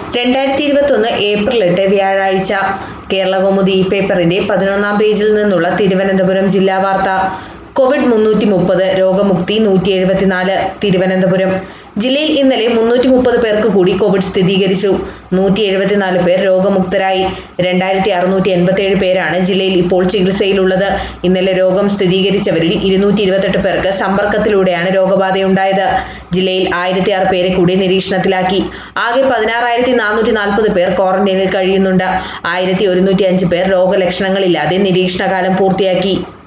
രണ്ടായിരത്തി ഇരുപത്തൊന്ന് ഏപ്രിൽ എട്ട് വ്യാഴാഴ്ച കേരളകൗമുദി ഈ പേപ്പറിന്റെ പതിനൊന്നാം പേജിൽ നിന്നുള്ള തിരുവനന്തപുരം ജില്ലാ വാർത്ത കോവിഡ് മുന്നൂറ്റി മുപ്പത് രോഗമുക്തി നൂറ്റി എഴുപത്തിനാല് തിരുവനന്തപുരം ജില്ലയിൽ ഇന്നലെ മുന്നൂറ്റി മുപ്പത് പേർക്ക് കൂടി കോവിഡ് സ്ഥിരീകരിച്ചു നൂറ്റി എഴുപത്തിനാല് പേർ രോഗമുക്തരായി രണ്ടായിരത്തി അറുന്നൂറ്റി എൺപത്തിയേഴ് പേരാണ് ജില്ലയിൽ ഇപ്പോൾ ചികിത്സയിലുള്ളത് ഇന്നലെ രോഗം സ്ഥിരീകരിച്ചവരിൽ ഇരുന്നൂറ്റി ഇരുപത്തെട്ട് പേർക്ക് സമ്പർക്കത്തിലൂടെയാണ് രോഗബാധയുണ്ടായത് ജില്ലയിൽ ആയിരത്തി ആറ് പേരെ കൂടി നിരീക്ഷണത്തിലാക്കി ആകെ പതിനാറായിരത്തി നാനൂറ്റി നാൽപ്പത് പേർ ക്വാറന്റൈനിൽ കഴിയുന്നുണ്ട് ആയിരത്തി ഒരുന്നൂറ്റി അഞ്ച് പേർ രോഗലക്ഷണങ്ങളില്ലാതെ നിരീക്ഷണകാലം പൂർത്തിയാക്കി